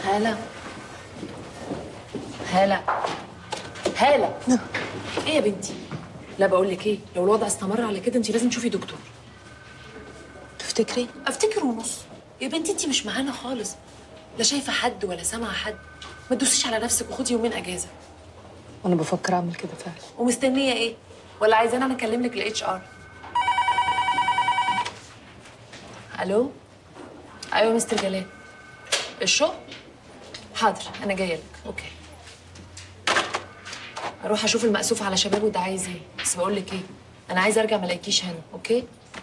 هلا هلا هلا ايه يا بنتي لا بقول لك ايه لو الوضع استمر على كده انت لازم تشوفي دكتور تفتكري افتكر ونص يا بنتي انت مش معانا خالص لا شايفه حد ولا سامعه حد ما تدوسيش على نفسك وخدي يومين اجازه وانا بفكر اعمل كده فعلا ومستنيه ايه ولا عايزاني انا اكلم لك الاتش ار الو ايوه مستر جلال الشغل حاضر انا جايه لك اوكي اروح اشوف المأسوف على شبابه ده عايز ايه بس بقول لك ايه انا عايزه ارجع ما الاقيكيش هنا اوكي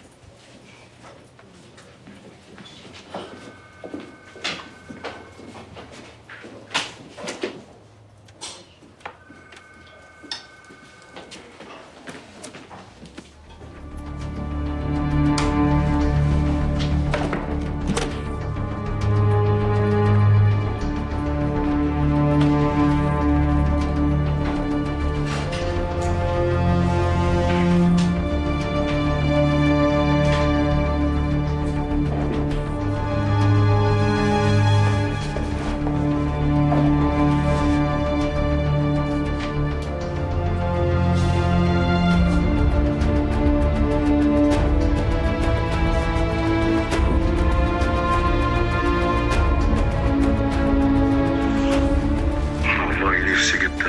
والله نفسي جدا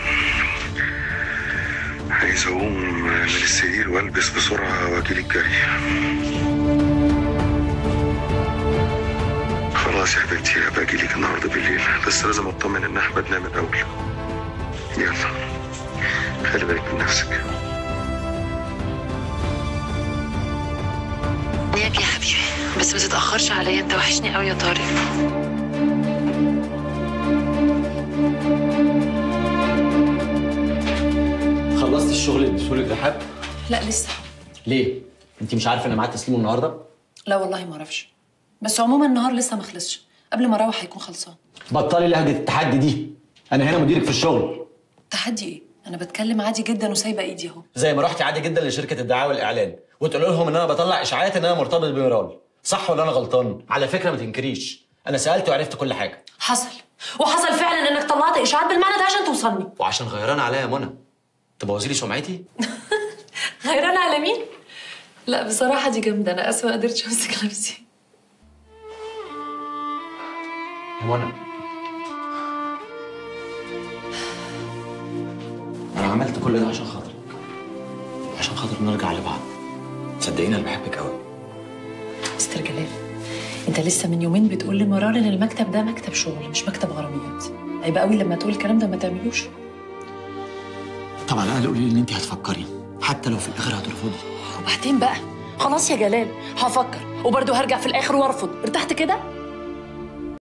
عايز اقوم من السرير والبس بسرعه واجيلك جري خلاص يا حبيبتي هبقى اجيلك النهارده بالليل بس لازم اطمن ان احمد نام الاول يلا خلي بالك من نفسك نام يا حبيبي بس ما تتأخرش عليا انت وحشني قوي يا طارق خلصت الشغل اللي اديتهولك رحاب لا لسه ليه انت مش عارفه انا معاد تسليمه النهارده لا والله ما اعرفش بس عموما النهار لسه ما خلصش قبل ما اروح هيكون خلصان بطلي لهجه التحدي دي انا هنا مديرك في الشغل تحدي ايه انا بتكلم عادي جدا وسايبه ايدي اهو زي ما رحتي عادي جدا لشركه الدعايه والاعلان وتقول لهم ان انا بطلع اشاعات ان انا مرتبط بميرال صح ولا انا غلطان على فكره ما تنكريش انا سالت وعرفت كل حاجه حصل وحصل فعلا انك طلعت اشاعات بالمعنى ده عشان توصلني وعشان غيران عليا يا منى تبوظي لي سمعتي غيران على مين لا بصراحه دي جامده انا اسفه ما قدرتش امسك نفسي يا منى انا عملت كل ده عشان خاطرك عشان خاطر نرجع لبعض صدقيني انا بحبك قوي مستر جلال انت لسه من يومين بتقول لمرار ان المكتب ده مكتب شغل مش مكتب غراميات عيب قوي لما تقول الكلام ده ما تعملوش طبعا انا قولي لي ان انت هتفكري حتى لو في الاخر هترفضي وبعدين بقى خلاص يا جلال هفكر وبرضه هرجع في الاخر وارفض ارتحت كده